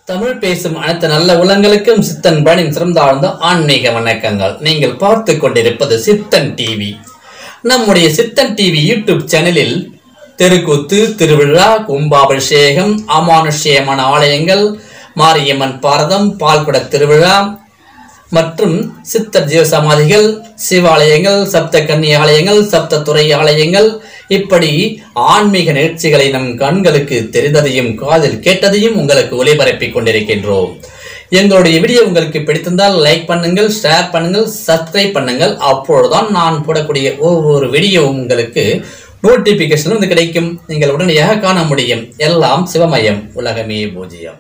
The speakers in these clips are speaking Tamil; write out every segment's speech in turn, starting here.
தமிழ் பேசும் அனைத்து நல்ல உள்ளங்களுக்கும் சித்தன் பணின் சிறந்தாழ்ந்த ஆன்மீக வணக்கங்கள் நீங்கள் பார்த்து கொண்டிருப்பது சித்தன் டிவி நம்முடைய சித்தன் டிவி யூடியூப் சேனலில் தெருக்கூத்து திருவிழா கும்பாபிஷேகம் அமானுஷ்யமான ஆலயங்கள் மாரியம்மன் பாரதம் பால்குட திருவிழா மற்றும் சித்தர் ஜீவ சமாதிகள் சிவாலயங்கள் சப்த கன்னி ஆலயங்கள் சப்த துறை ஆலயங்கள் இப்படி ஆன்மீக நிகழ்ச்சிகளை நம் கண்களுக்கு தெரிந்ததையும் காதில் கேட்டதையும் உங்களுக்கு ஒளிபரப்பிக் கொண்டிருக்கின்றோம் எங்களுடைய வீடியோ உங்களுக்கு பிடித்திருந்தால் லைக் பண்ணுங்கள் ஷேர் பண்ணுங்கள் சப்ஸ்கிரைப் பண்ணுங்கள் அப்பொழுதுதான் நான் போடக்கூடிய ஒவ்வொரு வீடியோவும் உங்களுக்கு நோட்டிபிகேஷன் வந்து கிடைக்கும் நீங்கள் உடனடியாக காண முடியும் எல்லாம் சிவமயம் உலகமே பூஜ்யம்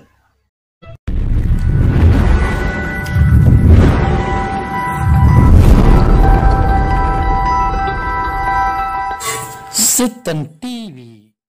சித்தன் டிவி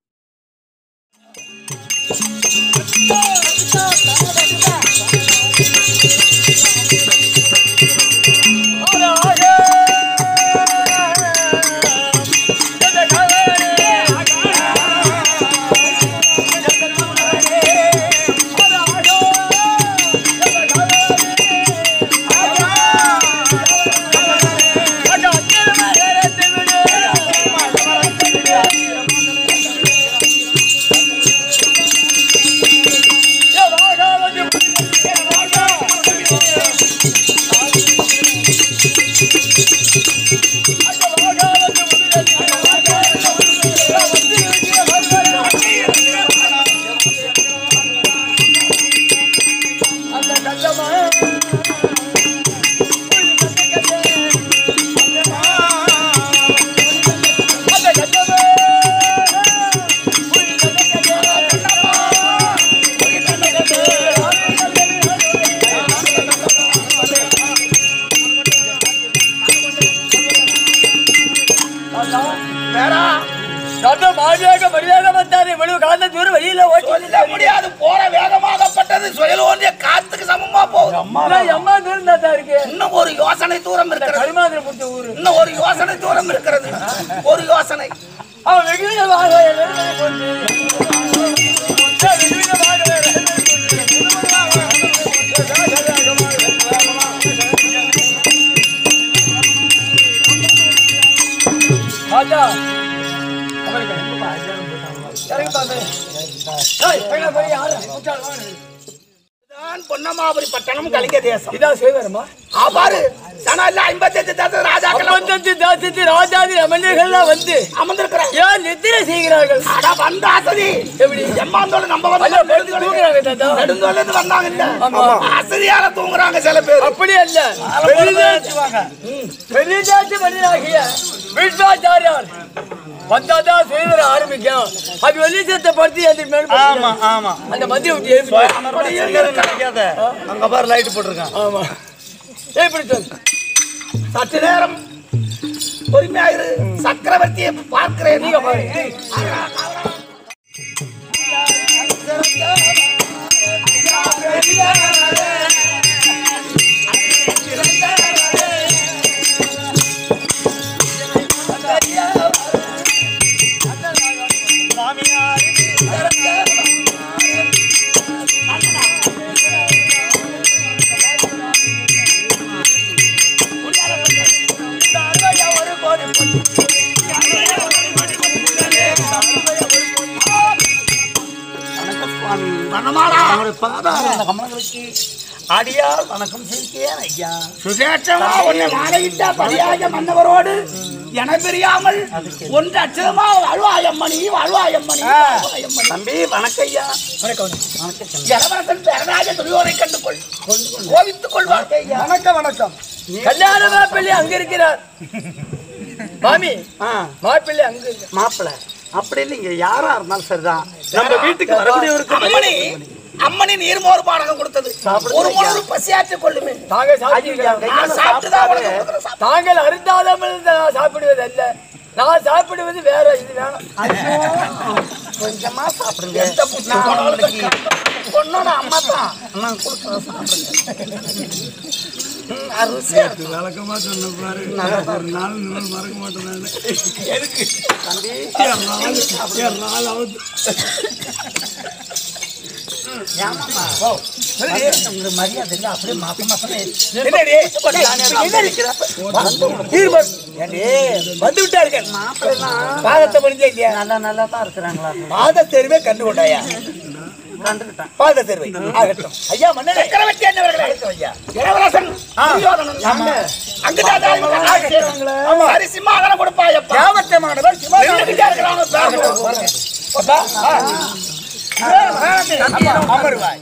சொல்ல முடியாது போற வேகமாகப்பட்டது சுயல் ஒன்றிய காத்துக்கு சமமா போகுது இன்னும் ஒரு யோசனை தூரம் இருக்கிறது இன்னும் ஒரு யோசனை தூரம் இருக்கிறது ஒரு யோசனை இதுதான் பொன்னமாபுரி பட்டணம் கலிங்க தேசம் இதான் செய்வாருமா ஆபாரு சனல்ல ஐம்பத்தெட்டு தேச ராஜாக்கள் ஐம்பத்தஞ்சு தாசத்து ராஜாதி ரமணிகள்லாம் வந்து அமர்ந்திருக்கிறாங்க ஏன் நித்திரை செய்கிறார்கள் அட வந்த அசதி எப்படி எம்மாந்தோடு நம்ம வந்து ஐயா, படுத்து தூங்குறாங்க தாத்தா. நெடுந்தோல இருந்து வந்தாங்க இல்ல ஆமா. அசதியால தூங்குறாங்க சில பேர் அப்படி அல்ல பெரிதாச்சு மனிதனாகிய விஸ்வாச்சாரியார் வந்தாதான் சுயநர ஆரம்பிக்கும் அது வெளிச்சத்தை படுத்தி அந்த மேல் ஆமா ஆமா அந்த மத்திய விட்டு எழுப்பி அப்படியே இருக்காங்க. நினைக்காத அங்க பாரு லைட் போட்டிருக்கான் ஆமா எப்படி சொல் சற்று நேரம் பொறுமையாயிரு சக்கரவர்த்தியை பார்க்கிறேன் நீங்க பாருங்க வண்ணமாடா அவருடைய பாதாரம் அந்த கமலங்களுக்கு அடியார் வணக்கம் செய்கிறேன் ஐயா சுசேட்சமா உன்னை மாலையிட்ட படியாக மன்னவரோடு என பிரியாமல் ஒன்று அச்சதமா வாழ்வாயம்மணி வாழ்வாயம்மணி வாழ்வாயம்மணி தம்பி வணக்கம் ஐயா இளவரசன் பெறராஜ துரியோரை கண்டு கொள் கோவித்துக் கொள்வார் வணக்கம் வணக்கம் கல்யாண மாப்பிள்ளை அங்க இருக்கிறார் மாமி ஆ மாப்பிள்ளை அங்க இருக்கு மாப்பிள்ள அப்படி இல்லைங்க யாரா இருந்தாலும் சரிதான் நம்ம வீட்டுக்கு வரக்கூடியவருக்கு அம்மணி அம்மணி நீர்மோர் பாடகம் கொடுத்தது சாப்பிடுங்க ஒரு முழு பசியாற்றிக் கொள்ளுமே தாங்கள் ஐயா, சாப்பிடுவீர்கள் நான் சாப்பிட்டுதான் உனக்கு கொடுக்குறேன் சாப்பிடு. தாங்கள் அருந்தாமல் நான் சாப்பிடுவது அல்ல நான் சாப்பிடுவது வேற இது வேணும் கொஞ்சமா சாப்பிடுங்க எந்த புத்தி போனாலும் பொண்ணோட அம்மா தான் நான் கொடுக்குறேன் சாப்பிடுங்க ம், அரிசியா இருக்கு. விளக்கமா சொன்ன பாரு ஒரு நாள் இன்னொரு மறக்க மாட்டேன் நானு. தம்பி என் நாள் என் நாள் அவுத்து உங்க மரியாதை இல்ல அப்படியே மாசம் மாசம் என்னடி? என்னடி? தீர்மானம். ஏண்டி, வந்து விட்டார்கள் பாதத்தை பண்ணிச்சே இல்லையா நல்லா நல்லா தான் இருக்கிறாங்களா பாத தேர்வே கண்டு கொண்டாயா கண்டுக்கிட்டேன் பாத தேர்வை ஆகட்டும் ஐயா மன்னரே சக்கரவர்த்தி என்னவர்களே ஐயா இளவரசன் துரியோதனன் அங்குதான் தாய்மகன் ஆகிய ஆமா. சரி சிம்மாகனம் கொடுப்பாயப்பா தேவத்தமானவர் சிவாஜி நின்னுக்கிட்டே இருக்கிறாங்க பேசணும். அப்பா, ஆ. ஆமா, அமருவாய்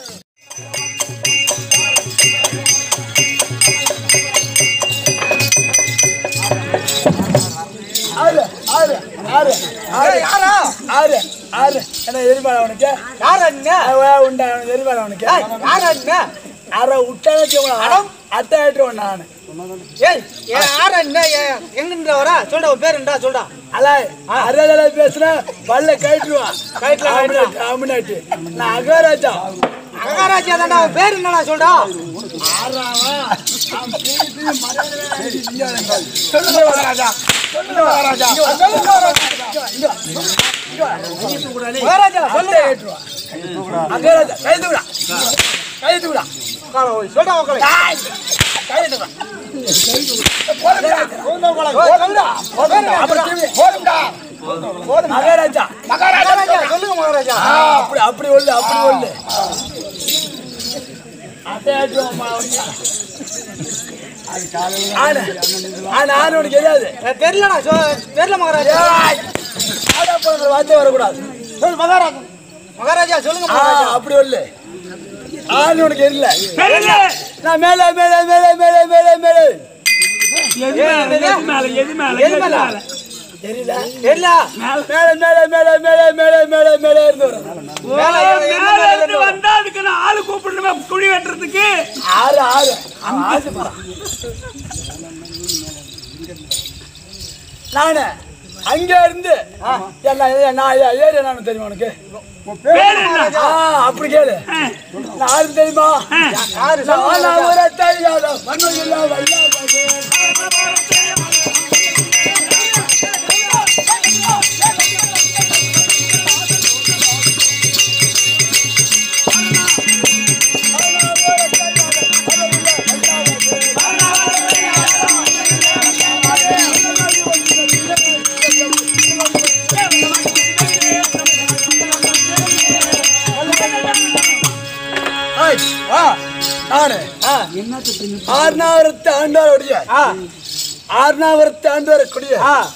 ஆறு ஆறு ஆறு ஆறு யாரா ஆறு ஆறு என்ன எரிமலை அவனுக்கு யாரா நீங்க உண்டா அவனுக்கு எரிமலை அவனுக்கு யாரா நீங்க அரை விட்டாச்சு அடம் அட்டாயிட்டு நான் ஏய் யாரா என்ன எங்க வரா சொல்டா உன் பேர் என்ன சொல்டா அல்ல அரதல பேசுற பல்ல கயிட்டுருவான் கயிட்டுல காமினாட்டி நான் அகராஜா அகராஜா தான்டா அவன் பேர் என்னடா சொல்டா சொல்லுங்க மகாராஜா சொல்லுங்க மகாராஜா சொல்லுங்க மகாராஜா மகாராஜா சொல்லு அகராஜா கைது விடா கைது விடா சொல்டா உங்களை கைது விடா மகாராஜா மகாராஜா சொல்லுங்க மகாராஜா அப்படி அப்படி ஒல்லு அப்படி ஒல்லு தெரியல தெரியல மகாராஜா வார்த்தை வரக்கூடாது சொல்லு மகாராஜா மகாராஜா சொல்லுங்க மகாராஜா அப்படி ஒல்லு ஆண் உனக்கு இல்ல நான் மேல மேல மேல மேல மேல மேல தெரியல தெரியல மேல மேல மேல மேல மேல மேல மேல இருந்து வரும் வந்தா அதுக்கு நான் ஆளு கூப்பிடணுமே குழி வெட்டுறதுக்கு ஆறு ஆறு அவன் ஆசை போறான் நானு அங்க இருந்து என்ன நான் ஏரியா நானும் தெரியுமா உனக்கு பேர் என்ன? ஆ, அப்படி கேளு நான் யாரு தெரியுமா நான் ஒரு தெரியாத மண்ணு இல்ல வல்லா நானு ஆறுநாவரத்து ஆண்டவருடைய ஆறுநாவரத்து ஆண்டவரக்கூடிய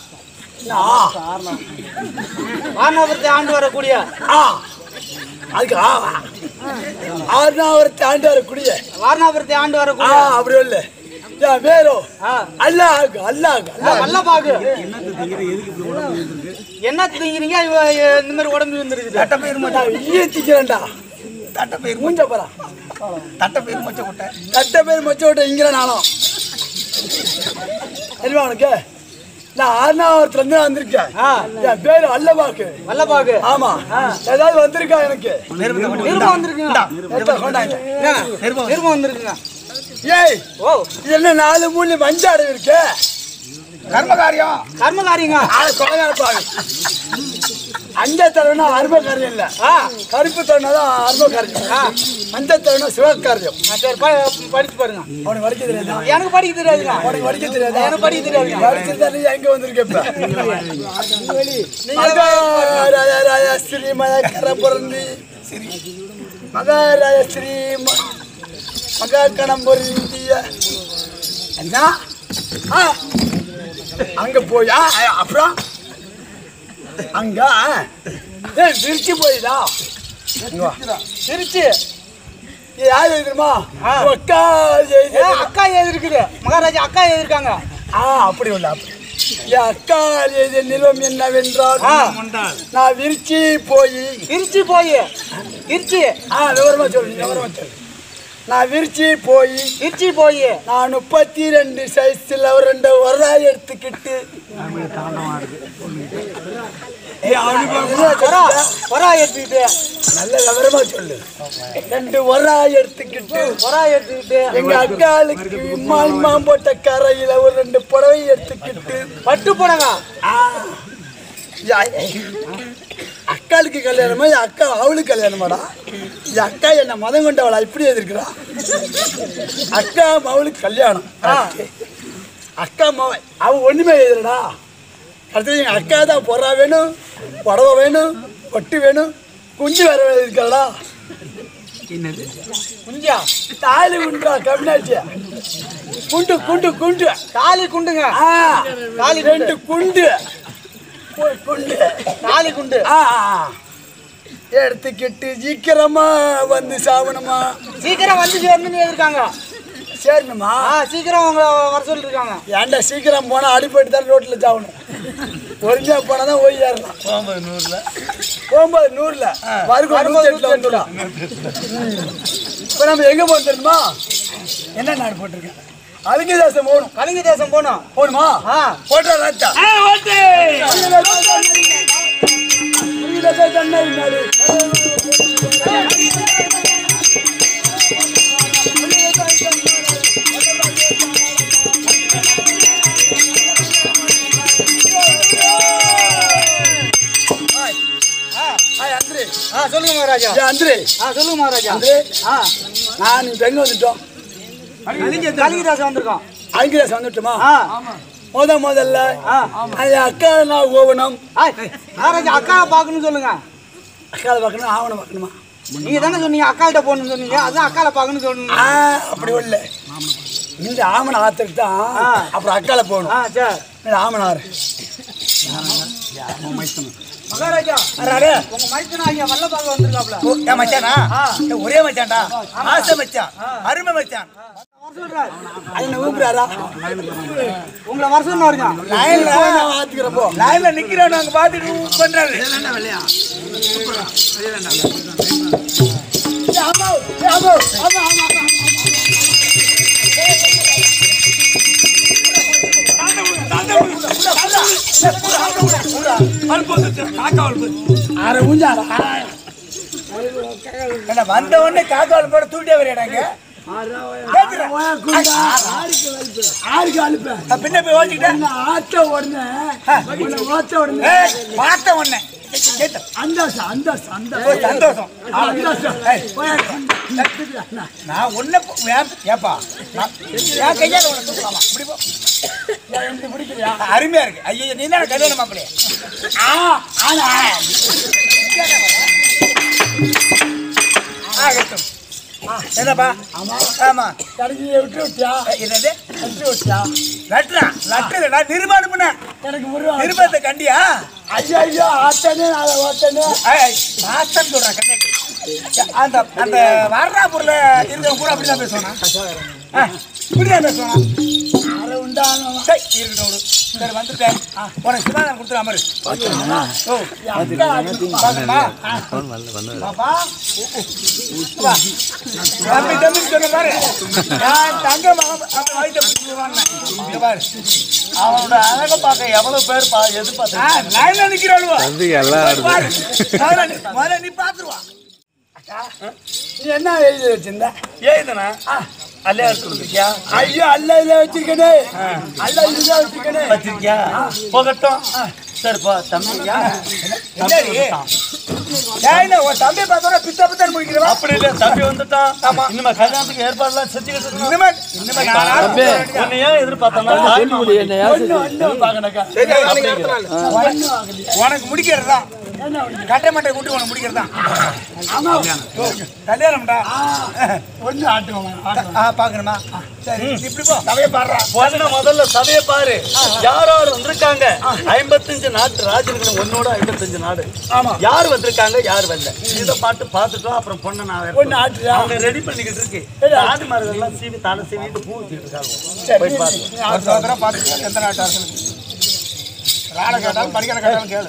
வானவரத்தை ஆண்டு வரக்கூடிய ஆ அதுக்கு ஆ ஆறுநாவரத்து ஆண்டு வரக்கூடிய வாரணாபுரத்தை ஆண்டு ஆ வரக்கூடிய அப்படி இல்ல ஏன் வேறோ அல்லாஹ் அல்லாஹ் அல்லாஹ் நல்ல பாகு என்ன திங்கிறீங்க இவ- இந்த மாதிரி உடம்பு வந்துருக்குது நான் ஈயத்திக்கிறேன்டா தட்ட பேர் மூஞ்ச போறா தட்ட பேர் மொச்ச கொட்டை கட்ட பேர் மொச்ச விட்டு இங்கிற நானும் தெரியுமா உனக்கு நான் ஆறுநாவரத்துல இருந்து வந்திருக்கேன் என் பேரு அல்லவாக்கு நல்ல பாகு ஆமா ஏதாவது வந்திருக்கா எனக்கு நிருபம் வந்திருக்குங்க எடுத்தா கொண்டாங்க நிருபம் வந்திருக்குங்க ஏய் ஓ இது என்ன நாலு மூணு மஞ்சாடு இருக்கு கர்மகாரியம் கர்மகாரிங்க ஆளு கொலையாப்பாங்க அஞ்ச தரவுனா அரும காரியம் இல்ல கருப்பு தரவுனா தான் அரும காரியம் மஞ்ச தரவுனா சிவகாரியம் ஆ, சரி ப- படிச்சு பாருங்க அவனுக்கு வடிக்க தெரியாதா எனக்கு படிக்க தெரியாதுங்க அவனுக்கு வடிக்க தெரியாதா எனக்கு படிக்க தெரியாதுங்க படிச்சிருந்தா நீ எங்க வந்திருக்க இப்ப மகாராஜா ஸ்ரீ மயக்கர பொருந்தி மகாராஜா ஸ்ரீ ம- மகாகணம் பொருந்திய என்ன ஆ, அங்க போயா அப்புறம் அங்க ஏய் திருச்சி போயிதா திருச்சி இது யார் எழுதுமா அக்கா ஏ, எழுது அக்கா ஏது இருக்குது மகாராஜா அக்கா ஏது இருக்காங்க ஆ அப்படி உள்ள அப்படி என் அக்கா எழுதிய நிலம் என்னவென்றால் நான் விரிச்சி போய் திருச்சி போய் திருச்சி ஆ விவரமா சொல்லு விவரமா சொல்லு நான் விரிச்சி போய் திருச்சி போய் நான் முப்பத்தி ரெண்டு சைஸ்ல ஒரு ரெண்டு உரம் எடுத்துக்கிட்டு ஏய், அவனுக்கு என்ன வரா சொல்லுடா? வரா எடுத்துக்கிட்டு நல்ல விவரமா சொல்லு ரெண்டு உரம் எடுத்துக்கிட்டு வரா எடுத்துக்கிட்டு எங்க அக்காளுக்கு இம்மான் மாம்போட்ட கரையில ஒரு ரெண்டு புடவை எடுத்துக்கிட்டு பட்டு போடுங்க ஆ, யா- அக்கா அக்காளுக்கு கல்யாணமா என் அக்கா அவளுக்கு கல்யாணமாடா என் அக்கா என்ன மதம் கொண்டவளா இப்படி எதிர்க்கிறா அக்கா அவளுக்கு கல்யாணம் அக்கா மவ அவ ஒண்ணுமே எதிரடா அடுத்தது எங்க அக்கா தான் பொறா வேணும் புடவை வேணும் பொட்டு வேணும் குஞ்சு வேற இருக்காடா குஞ்சா தாலி குண்டா கம்னாச்சியா குண்டு குண்டு குண்டு தாலி குண்டுங்க ஆ தாலி ரெண்டு குண்டு கு- குண்டு தாலி குண்டு ஆ ஆ, ஆ. எடுத்துக்கிட்டு சீக்கிரமா வந்து சாவணுமா சீக்கிரம் வந்து சேரணும்னு இருக்காங்க சேரணுமா ஆ சீக்கிரம் அவங்க வர சொல்லிருக்காங்க ஏன்டா சீக்கிரம் போனா அடிப்பட்டு தான் ரோட்ல சாவணும் பொறுமையா போனா தான் ஓய் ஏறலாம் போகும்போது நூறுல போகும்போது நூறுல வரும்போது நூத்தி எட்டுல வந்துடும் இப்போ நம்ம எங்க போக தெரியுமா என்ன நாடு போட்டிருக்கேன் அலுங்கி தேசம் போகணும் கலிங்க தேசம் போனோம் போகணுமா ஆ போட்டா ராஜா நாடு ஹாய் அந்திரே ஆ சொல்லுங்க மகாராஜா ஏ அந்திரே ஆ சொல்லுங்க மகாராஜா அந்திரே ஆ நான் இப்போ எங்க வந்துட்டோம் கலிங்க தேசம் வந்திருக்கோம் அலுங்கி தேசம் வந்துட்டோமா ஆ முத முதல்ல ஆ அது அக்கா நான் ஓவணும் ஆய், மகாராஜா அக்காவை பார்க்கணும்னு சொல்லுங்க அக்காவை பார்க்கணும் ஆவணம் பார்க்கணுமா நீங்க தானே சொன்னீங்க அக்காள்கிட்ட போகணும்னு சொன்னீங்க அதான் அக்காவை பார்க்கணும்னு சொன்னீங்க ஆ அப்படி இல்லை இந்த ஆமணை ஆத்துக்கு தான் ஆ. அப்புறம் அக்கால போகணும் ஆ சரி இந்த ஆமனார் மகாராஜா அறாரு உங்க மைத்தனா ஐயா வல்ல பார்க்க வந்திருக்காப்ல என் மச்சானா ஏய், ஒரே மச்சான்டா ஆசை மச்சான் அருமை மச்சான் வர சொல்றாரு அது என்ன ஊப்புறாரா உங்களை வர சொன்ன வருங்க லைன்ல நான் ஆத்துக்கிறப்போ லைன்ல நிக்கிறோம் நாங்க பாத்துட்டு பண்றாரு ஆமா ஆமா ஆமா ஆமா அரை ஊஞ்சாரா என்ன வந்த உடனே காக்கால் போட தூண்டியா வரையாடாங்க ஆறுக்கு அனுப்பேன் பின்ன போய் ஓட்டிக்கிட்டேன் உன்னை ஆட்ட உடனே உன்னை ஓட்ட உடனே ஏய், பார்த்த உடனே கேட்ட அந்தாசம் அந்தாசம் ஓ, அந்தாசம் சந்தோஷம் அந்தாசம் ஏய், நான் ஒன்ன ஏப்பா நான் என் கையால உன்னை தூக்கலாமா இப்படி போ பிடிக்கலையா அருமையா இருக்கு ஐயோ நீ தான் கல்யாணம் மாப்பிளைய ஆ ஆனா ஆ கட்டும் என்னப்பா ஆமா ஆமா கடைசி விட்டு விட்டியா ஏய், என்னது விட்டு விட்டியா லட்டுறா லட்டு நான் நிருபாடு பண்ண எனக்கு முருகா நிருபத்தை கண்டியா ஐயோ ஐயோ ஆட்டனே அதை ஓட்டனே ஏய், மாத்தம் சொல்றேன் கண்ணாடி அந்த அந்த வர்றாப்பூர்ல இருக்கிறவங்க கூட அப்படிதான் பேசுவானா ஆ, இப்படிதான் பேசுவானா அரை உண்டான சரி, இருக்கட்டும் விடு. சரி வந்துட்டேன் உனக்கு சிவானம் கொடுத்துரு அமரு ஓ அக்கா பாக்கணுமா பாப்பா வா. தம்பி தம்பி சொன்ன பாரு நான் தங்க மகன் அவன் வயித்தை பிடிச்சி வாங்கினேன் இங்க பாரு அவனோட அழக பார்க்க எவ்வளவு பேர் பா- எதிர்பார்த்து ஆ, லைன்ல நிக்கிறாளுவா பாரு. முதல்ல நீ- முதல்ல நீ பாத்துருவா நீ என்ன எழுதி வச்சிருந்த ஏதுண்ணா அல்லையா கொடுத்துருக்கியா ஐயோ அல்ல இதை வச்சிருக்கனே அல்ல இதுதான் வச்சிருக்கனே வச்சிருக்கியா போகட்டும் சரிப்பா தம்பியா என்னடி ஏய்ண்ணா, உன் தம்பி பார்த்தோன்னா பித்த பித்தன்னு முடிக்கிறவா அப்படி இல்ல தம்பி வந்துட்டான் ஆமா இனிமே கல்யாணத்துக்கு ஏற்பாடுலாம் செஞ்சுக்கிட்டு இருக்கோம் இனிமே இனிமே நான் ஆளு கூப்பிட வேண்டியதா? உன்னை ஏன் எதிர்பார்த்தனா ஒண்ணு ஒண்ணு பார்க்கணக்கா உனக்கு முடிக்கிறது தான் கட்டை மட்டை கூட்டி உனக்கு முடிக்கிறது தான் ஆமா கல்யாணம்டா ஒண்ணு ஆட்டுவோம் ஆட்டுவோம் ஆ பாக்கணுமா சரி நீ இப்படி போ சபையை பாடுறா உடனே முதல்ல சதையை பாரு யார் யார் வந்திருக்காங்க ஐம்பத்தஞ்சு நாட்டு ராஜர்களும் ஒன்னோட ஐம்பத்தஞ்சு நாடு ஆமா யார் வந்திருக்காங்க யார் வரல இதை பாட்டு பார்த்துட்டோம் அப்புறம் பொண்ணை நான் ஒண்ணு ஆட்டுறியா அவங்க ரெடி பண்ணிக்கிட்டு இருக்கு ஆடு மாடுகள் எல்லாம் சீவி தலை சீவிட்டு பூ வச்சுட்டு இருக்காங்க சரி போய் பாரு ஒரு சோதனை பார்த்துக்கோ எந்த நாட்டு அரசனுக்கு ராணை கேட்டாலும் படிக்கிற கேட்டாலும் கேளு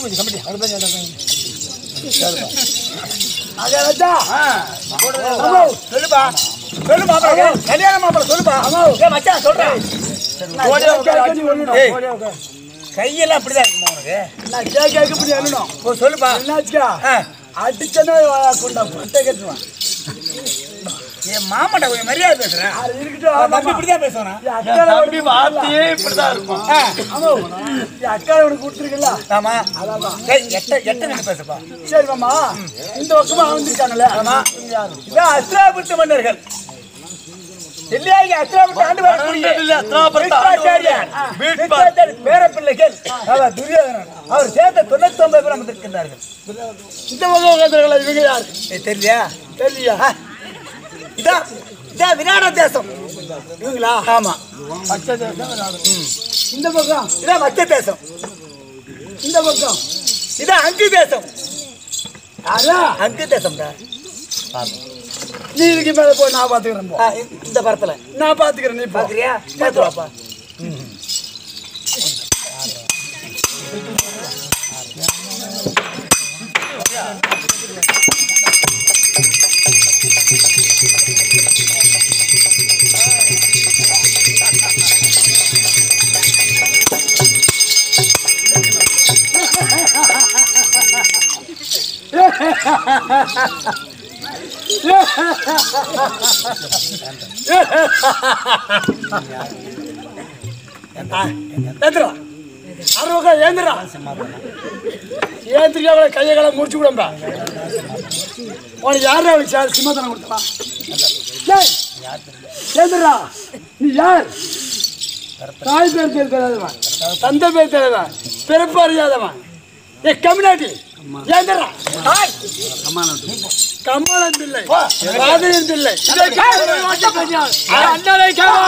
அத வச்சா ஆ, சொல்லுப்பா சொல்லு மாப்பிள கல்யாண மாப்பிள சொல்லுப்பா ஏய் மச்சான் சொல்றேன் ஓடியா உட்காரு நீ ஒண்ணுடா ஏய். ஓடியா உட்காரு கையெல்லாம் அப்படிதான் இருக்குமா உனக்கு நான் கேட்க கேட்க இப்படி எழுணும் ஓ சொல்லுப்பா என்னாச்சுக்கா ஆ, அடிச்சனே கொண்டா பட்டை கட்டுவான் என் மாமாட்ட கொஞ்சம் மரியாதை பேசுறேன் அது இருக்கட்டும் தம்பி இப்படிதான் பேசுவானா என் அக்கால தம்பி உனக்கு வார்த்தையே இப்படிதான் இருக்கும் ஆமா என் அக்கால உனக்கு கொடுத்துருக்கல ஆமா சரி எட்ட எட்ட நின்று பேசுப்பா சரி மாமா இந்த பக்கமா வந்திருக்காங்கல்ல ஆமா இதான் அஸ்ராபுத்த மன்னர்கள் இல்லையா இங்க அஸ்ராபுத்த ஆண்டு வரக்கூடிய இல்ல, அஸ்ராபுத்த விருத்தாச்சாரியார், ஆண்டு ஆ, வீட்பார். விருத்தாச்சாரி பேரப்பிள்ளைகள் அவர் துரியோதனன் அவர் சேர்ந்த தொண்ணூத்தி ஒன்பது பேர் வந்திருக்கின்றார்கள் இந்த பக்கம் உட்காந்துருக்கல இவங்க யார் ஏய், தெரியலையா தெரியலையா இதான் இதான் விராட தேசம் இவங்களா ஆமா பச்சை தேசம் விராடம். இந்த பக்கம் இதான் மத்திய தேசம் இந்த பக்கம் இதான் அங்கு தேசம் யாரா அங்கு தேசம்டா நீ இதுக்கு மேல போய் நான் பாத்துக்கிறேன் போ. ஆ, இந்த படத்துல நான் பாத்துக்கிறேன் நீ போ பாக்குறியா பார்த்து வாப்பா ஏந்திரா அறுபக்கா ஏந்திரா ஏந்திரியா அவளை கையை காலை முடிச்சு விடும்பா உனக்கு யாரா அவளுக்கு சார் சிம்மத்தனம் கொடுத்தா ஏய், ஏந்திரா நீ யார் தாய் பேர் பேர் தெரியாதவன் தந்தை பேர் தெரியாதவன் பிறப்பு அறியாதவன் ஏ கம்யூனிட்டி ஏந்திரா ஹாய். கமலம் பிள்ளை ராதையன் பிள்ளை அண்ணனை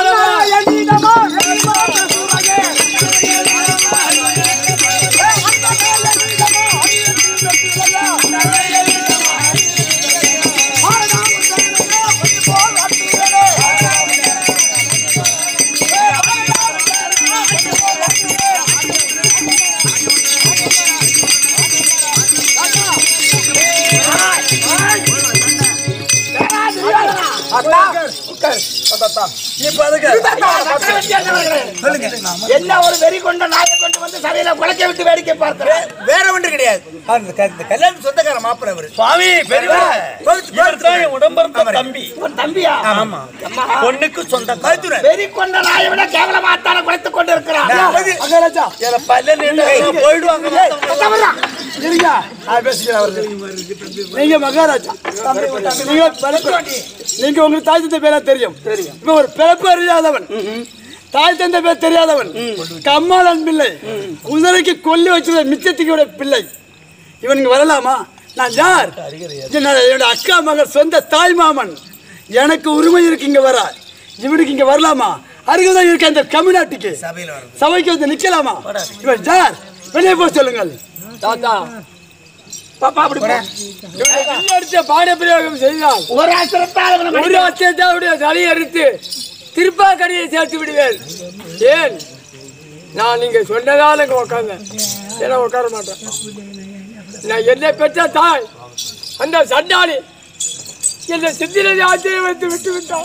என்ன ஒரு வெறி கொண்ட நாயை கொண்டு வந்து சபையில குலைக்க விட்டு வேடிக்கை பார்க்கிறேன் வேற ஒன்று கிடையாது அந்த க- இந்த கல்யாண சொந்தக்கார மாப்பிள்ள அவரு சுவாமி பெரியவா இவர்தான் என் உடம்பிறந்த தம்பி உன் தம்பியா ஆமா பொண்ணுக்கு சொந்த வெறி கொண்ட நாயை விட கேவலமாத்தான குலைத்துக் கொண்டு இருக்கிறான் மகாராஜா பல்ல நீண்டு போயிடுவாங்க மொத்தம். இருங்க நான் பேசுகிறேன் அவர்கள் நீங்க மகாராஜா நீங்க பிறப்பு நீங்க உங்களுக்கு தாய் தந்தை பேரா தெரியும் தெரியும் இப்ப ஒரு பிறப்பு அறியாதவன் தாய் தந்தை பேர் தெரியாதவன் கம்மாளன் பிள்ளை குதிரைக்கு கொல்லி வச்சிருந்த மிச்சத்துக்கு பிள்ளை இவனுக்கு வரலாமா நான் யார் என்னோட என்னோட அக்கா மகள் சொந்த தாய் மாமன் எனக்கு உரிமை இருக்கு இங்க வர இவனுக்கு இங்க வரலாமா அருகதான் இருக்க அந்த கம்யூனிட்டிக்கு சபைக்கு வந்து நிக்கலாமா இவன் யார் வெளியே போக சொல்லுங்கள் தாத்தா பாப்பா அப்படி போ. இவனை வில்லடித்த பாடப்பிரயோகம் செய்தால் ஒரு அசுரத்தால் இவனை ஒரு அச்சத்தாவுடைய தலையை அறுத்து திருப்பாக்கடியை சேர்த்து விடுவேன் ஏன் நான் நீங்க சொன்னதால இங்க உட்கார்ந்தேன் ஏன்னா உட்கார மாட்டேன் நான் என்னை பெற்ற தாய் அந்த சண்டாளி என்னை சித்திரை ஆச்சரியம் வைத்து விட்டு விட்டான்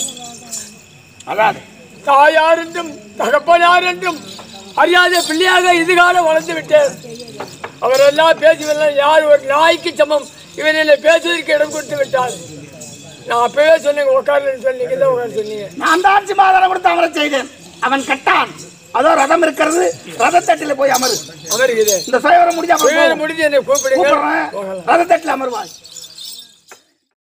அதான் தாயார் என்றும் தகப்பனார் என்றும் அறியாத பிள்ளையாக இதுகாலம் வளர்ந்து விட்டேன் அவரெல்லாம் பேசுவதில்லை யார் ஒரு நாய்க்கு சமம் இவன் என்னை பேசுவதற்கு இடம் கொடுத்து விட்டார் நான் அப்பவே சொன்னேன் உட்காருன்னு சொன்னீங்க தான் உட்கார சொன்னீங்க நான் தான் ஆட்சி மாதம் கொடுத்து அமர செய்தேன் அவன் கட்டான் அதோ ரதம் இருக்கிறது ரதத்தட்டில போய் அமரு அமருக்குது இந்த சுயவரம் முடிஞ்ச அப்புறம் வேலை போ. முடிஞ்சு என்னை கூப்பிடுங்க கூப்பிடுறேன் ரதத்தட்டில் அமருவாய்